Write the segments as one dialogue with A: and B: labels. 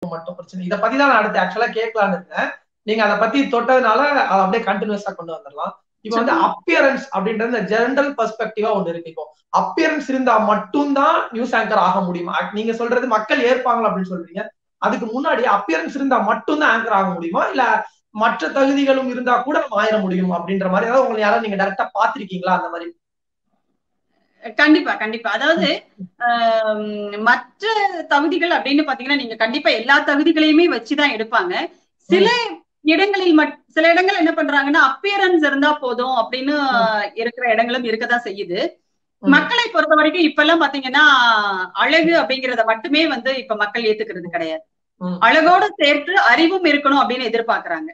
A: மட்டும் பிரச்சனை இதை பத்தி தான் நான் அடுத்து ஆக்சுவலா கேட்கலான்னு இருந்தேன் நீங்க அதை பத்தி தொட்டதுனால அதை அப்படியே கண்டினியூஸா கொண்டு வந்துடலாம் இப்போ வந்து அப்பியரன்ஸ் அப்படின்றது இந்த ஜெனரல் பெர்ஸ்பெக்டிவா ஒண்ணு இருக்கு இப்போ அப்பியரன்ஸ் இருந்தா மட்டும்தான் நியூஸ் ஆங்கர் ஆக முடியுமா நீங்க சொல்றது மக்கள் ஏற்பாங்களா அப்படின்னு சொல்றீங்க அதுக்கு முன்னாடி அப்பியரன்ஸ் இருந்தா மட்டும்தான் ஆங்கர் ஆக முடியுமா இல்ல மற்ற தகுதிகளும் இருந்தா கூட நம்ம ஆயிட முடியும் அப்படின்ற மாதிரி அதாவது உங்களை யாராவது நீங்க டைரக்டா பாத்திருக்கீங்களா அந்த மாதிரி
B: கண்டிப்பா கண்டிப்பா அதாவது மற்ற தகுதிகள் அப்படின்னு பாத்தீங்கன்னா நீங்க கண்டிப்பா எல்லா தகுதிகளையுமே வச்சுதான் எடுப்பாங்க சில இடங்களில் மட் சில இடங்கள் என்ன பண்றாங்கன்னா அப்பியரன்ஸ் இருந்தா போதும் அப்படின்னு இருக்கிற இடங்களும் இருக்கதான் செய்யுது மக்களை பொறுத்த வரைக்கும் இப்ப எல்லாம் பாத்தீங்கன்னா அழகு அப்படிங்கறத மட்டுமே வந்து இப்ப மக்கள் ஏத்துக்கிறது கிடையாது அழகோடு சேர்த்து அறிவும் இருக்கணும் அப்படின்னு எதிர்பார்க்கறாங்க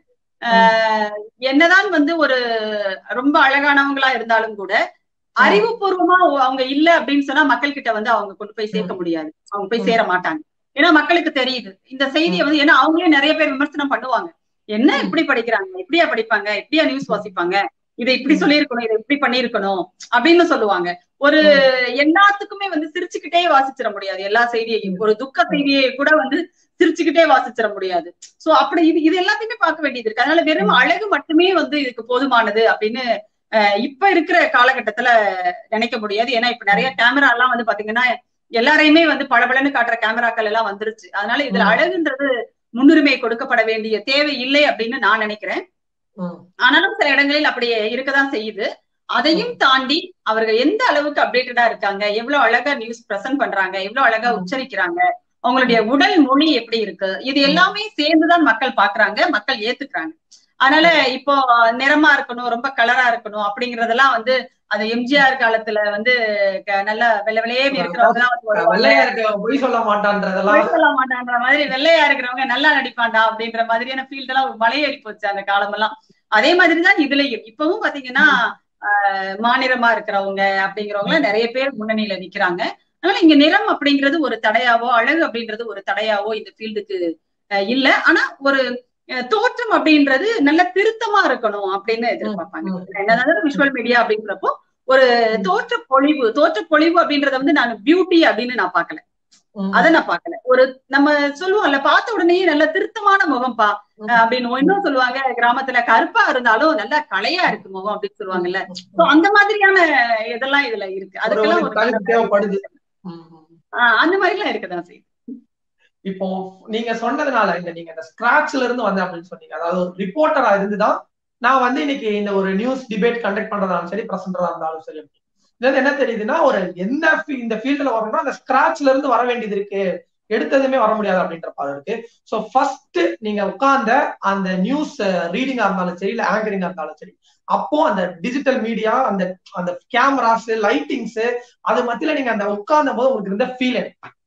B: என்னதான் வந்து ஒரு ரொம்ப அழகானவங்களா இருந்தாலும் கூட அறிவுபூர்வமா அவங்க இல்ல அப்படின்னு சொன்னா மக்கள் கிட்ட வந்து அவங்க கொண்டு போய் சேர்க்க முடியாது அவங்க போய் சேர மாட்டாங்க ஏன்னா மக்களுக்கு தெரியுது இந்த செய்தியை வந்து ஏன்னா அவங்களே நிறைய பேர் விமர்சனம் பண்ணுவாங்க என்ன இப்படி படிக்கிறாங்க இப்படியா படிப்பாங்க இப்படியா நியூஸ் வாசிப்பாங்க இதை இப்படி சொல்லியிருக்கணும் இதை இப்படி பண்ணிருக்கணும் அப்படின்னு சொல்லுவாங்க ஒரு எல்லாத்துக்குமே வந்து சிரிச்சுக்கிட்டே வாசிச்சிட முடியாது எல்லா செய்தியையும் ஒரு துக்க செய்தியை கூட வந்து சிரிச்சுக்கிட்டே வாசிச்சிட முடியாது சோ அப்படி இது இது எல்லாத்தையுமே பார்க்க வேண்டியது இருக்கு அதனால வெறும் அழகு மட்டுமே வந்து இதுக்கு போதுமானது அப்படின்னு இப்ப இருக்கிற காலகட்டத்துல நினைக்க முடியாது ஏன்னா இப்ப நிறைய கேமரா எல்லாம் வந்து பாத்தீங்கன்னா எல்லாரையுமே வந்து பளபளன்னு காட்டுற கேமராக்கள் எல்லாம் வந்துருச்சு அதனால இதுல அழகுன்றது முன்னுரிமை கொடுக்கப்பட வேண்டிய தேவை இல்லை அப்படின்னு நான் நினைக்கிறேன் ஆனாலும் சில இடங்களில் அப்படி இருக்கதான் செய்யுது அதையும் தாண்டி அவர்கள் எந்த அளவுக்கு அப்டேட்டடா இருக்காங்க எவ்வளவு அழகா நியூஸ் பிரசன்ட் பண்றாங்க எவ்வளவு அழகா உச்சரிக்கிறாங்க அவங்களுடைய உடல் மொழி எப்படி இருக்கு இது எல்லாமே சேர்ந்துதான் மக்கள் பாக்குறாங்க மக்கள் ஏத்துக்கிறாங்க அதனால இப்போ நிறமா இருக்கணும் ரொம்ப கலரா இருக்கணும் அப்படிங்கறதெல்லாம் வந்து அது எம்ஜிஆர் காலத்துல வந்து நல்ல வெள்ளை வெள்ளையே இருக்கிறவங்க
A: பொய் சொல்ல மாட்டான்றதெல்லாம்
B: சொல்ல மாட்டான்ற மாதிரி வெள்ளையா இருக்கிறவங்க நல்லா நடிப்பாண்டா அப்படின்ற மாதிரியான ஃபீல்ட் எல்லாம் ஒரு மலையேறி போச்சு அந்த காலமெல்லாம் அதே மாதிரிதான் இதுலயும் இப்பவும் பாத்தீங்கன்னா மாநிலமா இருக்கிறவங்க அப்படிங்கிறவங்க நிறைய பேர் முன்னணியில நிக்கிறாங்க அதனால இங்க நிறம் அப்படிங்கிறது ஒரு தடையாவோ அழகு அப்படின்றது ஒரு தடையாவோ இந்த ஃபீல்டுக்கு இல்ல ஆனா ஒரு தோற்றம் அப்படின்றது நல்ல திருத்தமா இருக்கணும் அப்படின்னு எதிர்பார்ப்பாங்க என்னதான் விஷுவல் மீடியா அப்படின்றப்போ ஒரு தோற்ற பொழிவு தோற்ற பொழிவு அப்படின்றத வந்து நான் பியூட்டி அப்படின்னு நான் பாக்கல அத நான் பாக்கல ஒரு நம்ம சொல்லுவோம்ல பார்த்த உடனே நல்ல திருத்தமான முகம்பா அப்படின்னு இன்னும் சொல்லுவாங்க கிராமத்துல கருப்பா இருந்தாலும் நல்ல கலையா இருக்கு முகம் அப்படின்னு சொல்லுவாங்கல்ல சோ அந்த மாதிரியான இதெல்லாம் இதுல இருக்கு அதுக்கெல்லாம் ஒரு
A: தேவைப்படுது
B: அந்த மாதிரி எல்லாம் இருக்கதான் செய்யுது
A: இப்போ நீங்க சொன்னதுனால இந்த நீங்க இந்த ஸ்கிராச்ல இருந்து வந்தேன் அப்படின்னு சொன்னீங்க அதாவது ஒரு ரிப்போர்ட்டரா இருந்துதான் நான் வந்து இன்னைக்கு இந்த ஒரு நியூஸ் டிபேட் கண்டக்ட் பண்றதாலும் சரி பிரசன்டரா இருந்தாலும் சரி இது என்ன தெரியுதுன்னா ஒரு எந்த இந்த ஃபீல்டுல வரணும்னா அந்த ஸ்கிராச்ல இருந்து வர வேண்டியது இருக்கு எடுத்ததுமே வர முடியாது அப்படின்ற பாடம் இருக்கு ஸோ ஃபர்ஸ்ட் நீங்க உட்கார்ந்த அந்த நியூஸ் ரீடிங்கா இருந்தாலும் சரி இல்ல ஆங்கரிங்கா இருந்தாலும் சரி அப்போ அந்த டிஜிட்டல் மீடியா அந்த அந்த கேமராஸ் லைட்டிங்ஸ் அது மத்தியில நீங்க அந்த உட்கார்ந்த போது உங்களுக்கு இருந்த ஃபீல்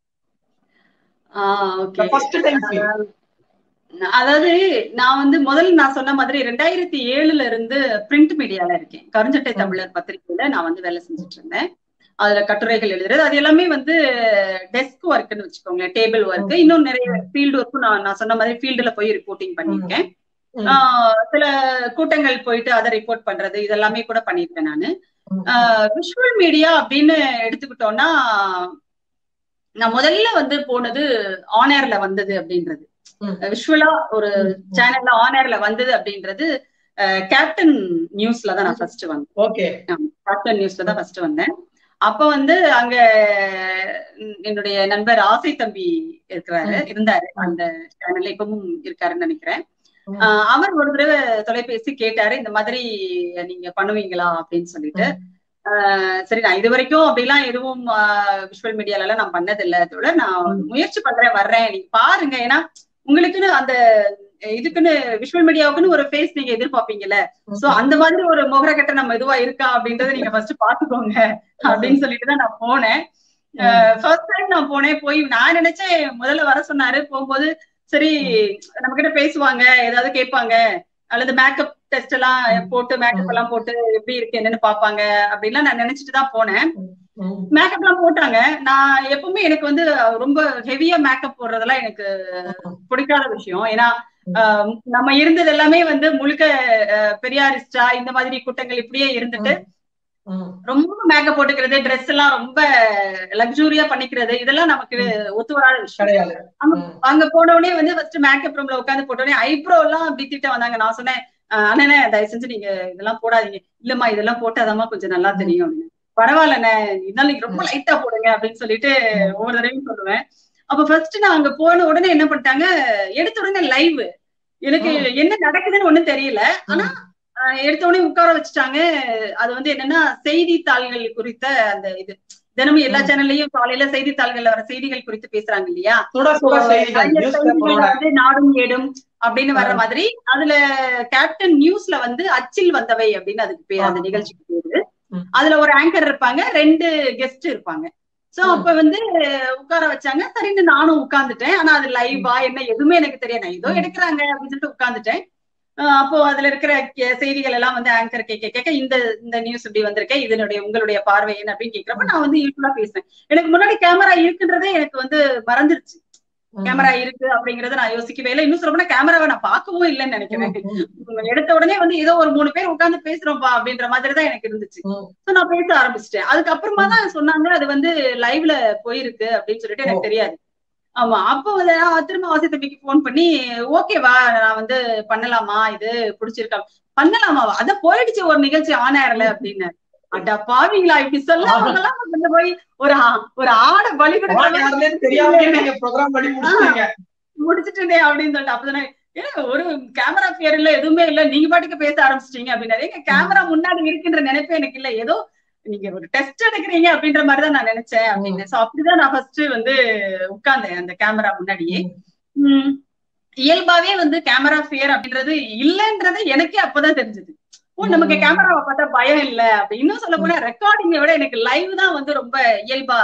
A: ஃபர்ஸ்ட் டைம் ஃபீல்
B: அதாவது நான் வந்து முதல்ல நான் சொன்ன மாதிரி ரெண்டாயிரத்தி ஏழுல இருந்து பிரிண்ட் மீடியால இருக்கேன் கருஞ்சட்டை தமிழர் பத்திரிகையில நான் வந்து வேலை செஞ்சுட்டு இருந்தேன் அதுல கட்டுரைகள் எழுதுறது அது எல்லாமே வந்து டெஸ்க் ஒர்க்னு வச்சுக்கோங்களேன் டேபிள் ஒர்க் இன்னும் நிறைய ஃபீல்டு ஒர்க்கும் நான் நான் சொன்ன மாதிரி ஃபீல்டுல போய் ரிப்போர்ட்டிங் பண்ணியிருக்கேன் சில கூட்டங்கள் போயிட்டு அதை ரிப்போர்ட் பண்றது இதெல்லாமே கூட பண்ணியிருக்கேன் நானு விஷுவல் மீடியா அப்படின்னு எடுத்துக்கிட்டோம்னா நான் முதல்ல வந்து போனது ஆனேர்ல வந்தது அப்படின்றது விஷுவலா ஒரு சேனல்ல ஆனர்ல வந்தது அப்படின்றது கேப்டன் நியூஸ்ல தான் நான் ஃபர்ஸ்ட் வந்தேன்
A: ஓகே
B: கேப்டன் நியூஸ்ல தான் ஃபர்ஸ்ட் வந்தேன் அப்ப வந்து அங்க என்னுடைய நண்பர் ஆசை தம்பி இருக்கிறாரு இருந்தாரு அந்த சேனல்ல இப்பவும் இருக்காருன்னு நினைக்கிறேன் அவர் ஒரு தடவை தொலைபேசி கேட்டாரு இந்த மாதிரி நீங்க பண்ணுவீங்களா அப்படின்னு சொல்லிட்டு சரி நான் இது வரைக்கும் அப்படிலாம் எதுவும் விஷுவல் மீடியால எல்லாம் நான் பண்ணது இல்ல அதோட நான் முயற்சி பண்றேன் வர்றேன் நீங்க பாருங்க ஏன்னா உங்களுக்குன்னு அந்த இதுக்குன்னு விஷுவல் மீடியாவுக்குன்னு ஒரு ஃபேஸ் நீங்க எதிர்பார்ப்பீங்கல்ல சோ அந்த மாதிரி ஒரு முகரக்கட்ட நம்ம இதுவா இருக்கா அப்படின்றத நீங்க ஃபர்ஸ்ட் பாத்துக்கோங்க அப்படின்னு சொல்லிட்டு தான் நான் போனேன் ஃபர்ஸ்ட் டைம் நான் போனேன் போய் நான் நினைச்சேன் முதல்ல வர சொன்னாரு போகும்போது சரி நம்ம கிட்ட பேசுவாங்க ஏதாவது கேட்பாங்க அல்லது மேக்கப் டெஸ்ட் எல்லாம் போட்டு மேக்கப் எல்லாம் போட்டு எப்படி இருக்கு என்னன்னு பாப்பாங்க அப்படின்லாம் நான் நினைச்சிட்டு தான் போனேன் மேக்கப் எல்லாம் போட்டாங்க நான் எப்பவுமே எனக்கு வந்து ரொம்ப ஹெவியா மேக்கப் போடுறதெல்லாம் எனக்கு பிடிக்காத விஷயம் ஏன்னா நம்ம இருந்தது எல்லாமே வந்து முழுக்க பெரியாரிஸ்டா இந்த மாதிரி கூட்டங்கள் இப்படியே இருந்துட்டு ரொம்ப மேக்கப் போட்டுக்கிறது ட்ரெஸ் எல்லாம் ரொம்ப லக்ஸூரியா பண்ணிக்கிறது இதெல்லாம் நமக்கு ஒத்து வராத விஷயம் அங்க போன உடனே வந்து ஃபர்ஸ்ட் மேக்கப் ரூம்ல உட்காந்து போட்ட உடனே ஐப்ரோ எல்லாம் அப்படி திட்ட வந்தாங்க நான் சொன்னேன் அண்ணனே தயவு செஞ்சு நீங்க இதெல்லாம் போடாதீங்க இல்லம்மா இதெல்லாம் போட்டாதாம்மா கொஞ்சம் நல்லா தெரியும் அப்படின்னு பரவாயில்லண்ணே இருந்தாலும் நீங்க ரொம்ப லைட்டா போடுங்க அப்படின்னு சொல்லிட்டு ஒவ்வொரு தடவையும் சொல்லுவேன் அப்ப ஃபர்ஸ்ட் நான் அங்க போன உடனே என்ன பண்ணிட்டாங்க எடுத்த உடனே லைவ் எனக்கு என்ன நடக்குதுன்னு ஒண்ணும் தெரியல ஆனா எடுத்த உடனே உட்கார வச்சுட்டாங்க அது வந்து என்னன்னா செய்தித்தாள்கள் குறித்த அந்த இது தினமும் எல்லா சேனல்லையும் காலையில செய்தித்தாள்கள்ல வர செய்திகள் குறித்து பேசுறாங்க இல்லையா வந்து நாடும் ஏடும் அப்படின்னு வர்ற மாதிரி அதுல கேப்டன் நியூஸ்ல வந்து அச்சில் வந்தவை அப்படின்னு அதுக்கு பேர் அந்த நிகழ்ச்சிக்கு பேரு அதுல ஒரு ஆங்கர் இருப்பாங்க ரெண்டு கெஸ்ட் இருப்பாங்க சோ அப்ப வந்து உட்கார வச்சாங்க சரின்னு நானும் உட்கார்ந்துட்டேன் ஆனா அது லைவா என்ன எதுவுமே எனக்கு தெரியாது ஏதோ எடுக்கிறாங்க அப்படின்னு சொல்லிட்டு உட்கார்ந்துட்டேன் அப்போ அதுல இருக்கிற செய்திகள் எல்லாம் வந்து ஆங்கர் கேட்க கேட்க இந்த இந்த நியூஸ் இப்படி வந்திருக்கேன் இதனுடைய உங்களுடைய பார்வை என்ன அப்படின்னு கேட்கிறப்ப நான் வந்து யூஸ்ஃபுல்லா பேசுறேன் எனக்கு முன்னாடி கேமரா இருக்குன்றதே எனக்கு வந்து மறந்துருச்சு கேமரா இருக்கு அப்படிங்கறத நான் யோசிக்கவே இல்லை இன்னும் சொல்ல போனா கேமராவை நான் பார்க்கவும் இல்லைன்னு நினைக்கிறேன் எடுத்த உடனே வந்து ஏதோ ஒரு மூணு பேர் உட்காந்து பேசுறோம்ப்பா அப்படின்ற மாதிரி தான் எனக்கு இருந்துச்சு சோ நான் பேச ஆரம்பிச்சிட்டேன் அதுக்கப்புறமா தான் சொன்னாங்க அது வந்து லைவ்ல போயிருக்கு அப்படின்னு சொல்லிட்டு எனக்கு தெரியாது ஆமா அப்போ வந்து திரும்ப வாசி தம்பிக்கு போன் பண்ணி ஓகேவா நான் வந்து பண்ணலாமா இது பிடிச்சிருக்கா பண்ணலாமாவா அத போயிடுச்சு ஒரு நிகழ்ச்சி ஆன் ஏர்ல அப்படின்னு அட்டா பாவீங்களா இப்படி சொல்லாமலாம் கொண்டு போய் ஒரு ஒரு ஆட பலி முடிச்சுட்டே அப்படின்னு சொல்லிட்டு அப்பதானே ஒரு கேமரா பியர் இல்ல எதுவுமே இல்ல நீங்க பாட்டுக்கு பேச ஆரம்பிச்சிட்டீங்க அப்படின்னாரு எங்க கேமரா முன்னாடி இருக்குன்ற நினைப்பே எனக்கு இல்ல ஏதோ நீங்க ஒரு டெஸ்ட் எடுக்கிறீங்க அப்படின்ற மாதிரிதான் நான் நினைச்சேன் அப்படின்னு சோ அப்படிதான் நான் ஃபர்ஸ்ட் வந்து உட்கார்ந்தேன் அந்த கேமரா முன்னாடியே உம் இயல்பாவே வந்து கேமரா ஃபியர் அப்படின்றது இல்லைன்றது எனக்கே அப்பதான் தெரிஞ்சது ஓ நமக்கு கேமராவை பார்த்தா பயம் இல்ல அப்படி இன்னும் சொல்ல போனா ரெக்கார்டிங்கை விட எனக்கு லைவ் தான் வந்து ரொம்ப இயல்பா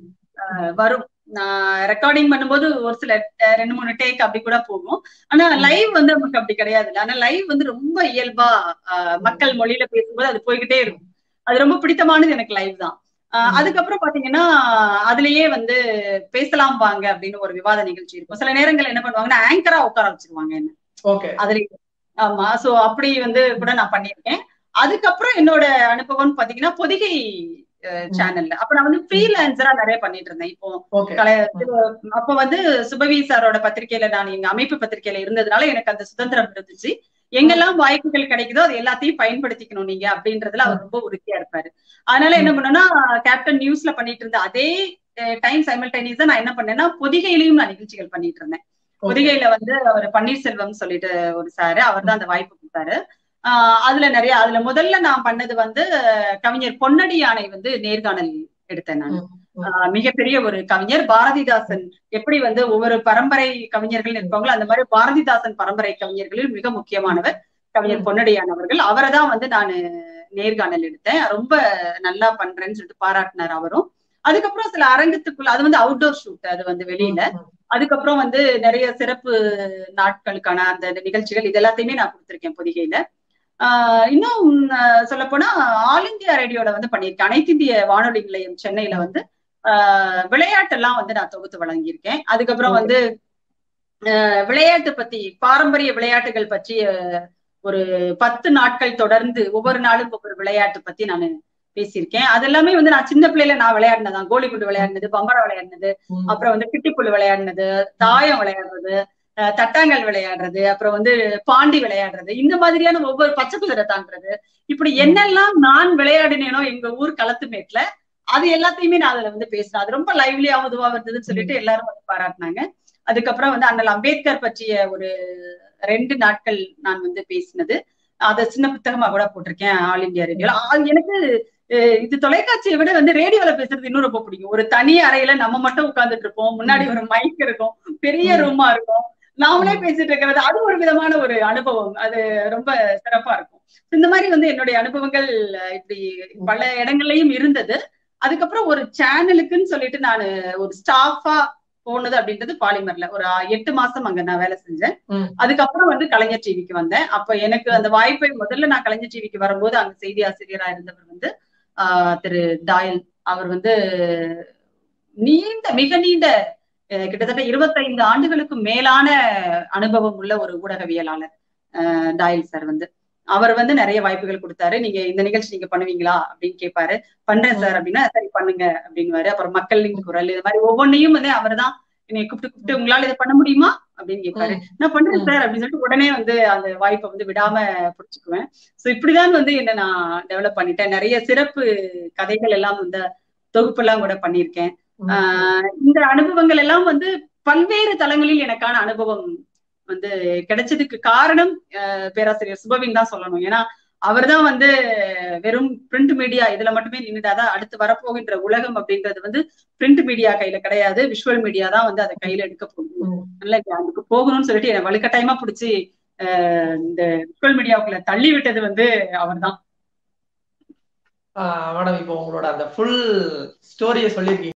B: வரும் நான் ரெக்கார்டிங் பண்ணும்போது ஒரு சில ரெண்டு மூணு டேக் அப்படி கூட போகும் ஆனா லைவ் வந்து நமக்கு அப்படி கிடையாது ஆனா லைவ் வந்து ரொம்ப இயல்பா மக்கள் மொழியில பேசும்போது அது போய்கிட்டே இருக்கும் அது ரொம்ப பிடித்தமானது எனக்கு லைவ் தான் அதுக்கப்புறம் பாத்தீங்கன்னா அதுலயே வந்து பேசலாம் வாங்க அப்படின்னு ஒரு விவாத நிகழ்ச்சி இருக்கும் சில நேரங்கள் என்ன பண்ணுவாங்கன்னா ஆங்கரா உட்கார வச்சிருவாங்க என்ன அதுலயே ஆமா சோ அப்படி வந்து கூட நான் பண்ணிருக்கேன் அதுக்கப்புறம் என்னோட அனுபவம் பாத்தீங்கன்னா பொதிகை சேனல்ல அப்ப நான் வந்து ஃப்ரீலான்சரா நிறைய பண்ணிட்டு இருந்தேன் இப்போ அப்ப வந்து சுபவி சாரோட பத்திரிகையில நான் எங்க அமைப்பு பத்திரிகையில இருந்ததுனால எனக்கு அந்த சுதந்திரம் இருந்துச்சு எங்கெல்லாம் வாய்ப்புகள் கிடைக்குதோ அது எல்லாத்தையும் பயன்படுத்திக்கணும் நீங்க அப்படின்றதுல அவர் ரொம்ப உறுதியா இருப்பாரு அதனால என்ன பண்ணோம்னா கேப்டன் நியூஸ்ல பண்ணிட்டு இருந்த அதே டைம் சைமல்டைனியஸா நான் என்ன பண்ணேன்னா பொதிகையிலையும் நான் நிகழ்ச்சிகள் பண்ணிட்டு இருந்தேன் பொதிகையில வந்து அவர் பன்னீர்செல்வம் சொல்லிட்டு ஒரு சாரு அவர் தான் அந்த வாய்ப்பு கொடுத்தாரு ஆஹ் அதுல நிறைய அதுல முதல்ல நான் பண்ணது வந்து கவிஞர் பொன்னடி யானை வந்து நேர்காணல் எடுத்தேன் நான் மிகப்பெரிய ஒரு கவிஞர் பாரதிதாசன் எப்படி வந்து ஒவ்வொரு பரம்பரை கவிஞர்கள் இருப்பாங்களோ அந்த மாதிரி பாரதிதாசன் பரம்பரை கவிஞர்களில் மிக முக்கியமானவர் கவிஞர் பொன்னடியான் அவர்கள் அவரை தான் வந்து நான் நேர்காணல் எடுத்தேன் ரொம்ப நல்லா பண்றேன்னு சொல்லிட்டு பாராட்டினார் அவரும் அதுக்கப்புறம் சில அரங்கத்துக்குள்ள அது வந்து அவுட்டோர் ஷூட் அது வந்து வெளியில அதுக்கப்புறம் வந்து நிறைய சிறப்பு நாட்களுக்கான அந்த நிகழ்ச்சிகள் இது எல்லாத்தையுமே நான் கொடுத்திருக்கேன் பொதிகையில ஆஹ் இன்னும் சொல்ல போனா ஆல் இந்தியா ரேடியோல வந்து பண்ணியிருக்கேன் அனைத்து இந்திய வானொலி நிலையம் சென்னையில வந்து ஆஹ் விளையாட்டெல்லாம் வந்து நான் தொகுத்து வழங்கியிருக்கேன் அதுக்கப்புறம் வந்து விளையாட்டு பத்தி பாரம்பரிய விளையாட்டுகள் பற்றி ஒரு பத்து நாட்கள் தொடர்ந்து ஒவ்வொரு நாளும் ஒவ்வொரு விளையாட்டு பத்தி நான் பேசியிருக்கேன் அது எல்லாமே வந்து நான் சின்ன பிள்ளையில நான் விளையாடினதான் கோலி குண்டு விளையாடினது பம்பரம் விளையாடினது அப்புறம் வந்து கிட்டிப்புல் விளையாடினது தாயம் விளையாடுறது தட்டாங்கல் விளையாடுறது அப்புறம் வந்து பாண்டி விளையாடுறது இந்த மாதிரியான ஒவ்வொரு பச்சை குதிரை தாண்டுறது இப்படி என்னெல்லாம் நான் விளையாடினேனோ எங்க ஊர் களத்து மேட்ல அது எல்லாத்தையுமே நான் அதுல வந்து பேசினேன் அது ரொம்ப லைவ்லியாவும் இதுவா இருந்ததுன்னு சொல்லிட்டு எல்லாரும் வந்து பாராட்டினாங்க அதுக்கப்புறம் வந்து அண்ணல் அம்பேத்கர் பற்றிய ஒரு ரெண்டு நாட்கள் நான் வந்து பேசினது அதை சின்ன புத்தகமா கூட போட்டிருக்கேன் ஆல் இந்தியா ரேடியோல எனக்கு இது தொலைக்காட்சியை விட வந்து ரேடியோல பேசுறது இன்னும் ரொம்ப பிடிக்கும் ஒரு தனி அறையில நம்ம மட்டும் உட்கார்ந்துட்டு இருப்போம் முன்னாடி ஒரு மைக் இருக்கும் பெரிய ரூமா இருக்கும் நாமளே பேசிட்டு இருக்கிறது அது ஒரு விதமான ஒரு அனுபவம் அது ரொம்ப சிறப்பா இருக்கும் இந்த மாதிரி வந்து என்னுடைய அனுபவங்கள் இப்படி பல இடங்கள்லயும் இருந்தது அதுக்கப்புறம் ஒரு சேனலுக்குன்னு சொல்லிட்டு நான் ஒரு ஸ்டாஃபா போனது அப்படின்றது பாலிமர்ல ஒரு எட்டு மாசம் அங்க நான் வேலை செஞ்சேன் அதுக்கப்புறம் வந்து கலைஞர் டிவிக்கு வந்தேன் அப்ப எனக்கு அந்த வாய்ப்பை முதல்ல நான் கலைஞர் டிவிக்கு வரும்போது அங்க செய்தி ஆசிரியரா இருந்தவர் வந்து ஆஹ் திரு டாயல் அவர் வந்து நீண்ட மிக நீண்ட கிட்டத்தட்ட இருபத்தைந்து ஆண்டுகளுக்கு மேலான அனுபவம் உள்ள ஒரு ஊடகவியலாளர் டாயல் சார் வந்து அவர் வந்து நிறைய வாய்ப்புகள் கொடுத்தாரு நீங்க இந்த நிகழ்ச்சி நீங்க பண்ணுவீங்களா அப்படின்னு கேட்பாரு பண்றேன் சார் அப்படின்னா சரி பண்ணுங்க அப்படின்னுவாரு அப்புறம் மக்களின் குரல் இது மாதிரி ஒவ்வொன்னையும் வந்து அவர் தான் என்னை கூப்பிட்டு கூப்பிட்டு உங்களால இதை பண்ண முடியுமா அப்படின்னு கேட்பாரு நான் பண்றேன் சார் அப்படின்னு சொல்லிட்டு உடனே வந்து அந்த வாய்ப்பை வந்து விடாம புடிச்சுக்குவேன் சோ இப்படிதான் வந்து என்ன நான் டெவலப் பண்ணிட்டேன் நிறைய சிறப்பு கதைகள் எல்லாம் வந்து தொகுப்பெல்லாம் கூட பண்ணியிருக்கேன் ஆஹ் இந்த அனுபவங்கள் எல்லாம் வந்து பல்வேறு தளங்களில் எனக்கான அனுபவம் வந்து கிடைச்சதுக்கு காரணம் பேராசிரியர் சுபவின் தான் சொல்லணும் ஏன்னா அவர் தான் வந்து வெறும் பிரிண்ட் மீடியா இதுல மட்டுமே நின்றுட்டாதான் அடுத்து வரப்போகின்ற உலகம் அப்படின்றது வந்து பிரிண்ட் மீடியா கையில கிடையாது விஷுவல் மீடியா தான் வந்து அதை கையில எடுக்க போகும் நல்ல அதுக்கு போகணும்னு சொல்லிட்டு என்னை வலுக்கட்டாயமா பிடிச்சி இந்த விஷுவல் மீடியாவுக்குள்ள தள்ளி விட்டது வந்து அவர் தான்
A: மேடம் இப்போ உங்களோட அந்த ஃபுல் ஸ்டோரியை சொல்லியிருக்கீங்க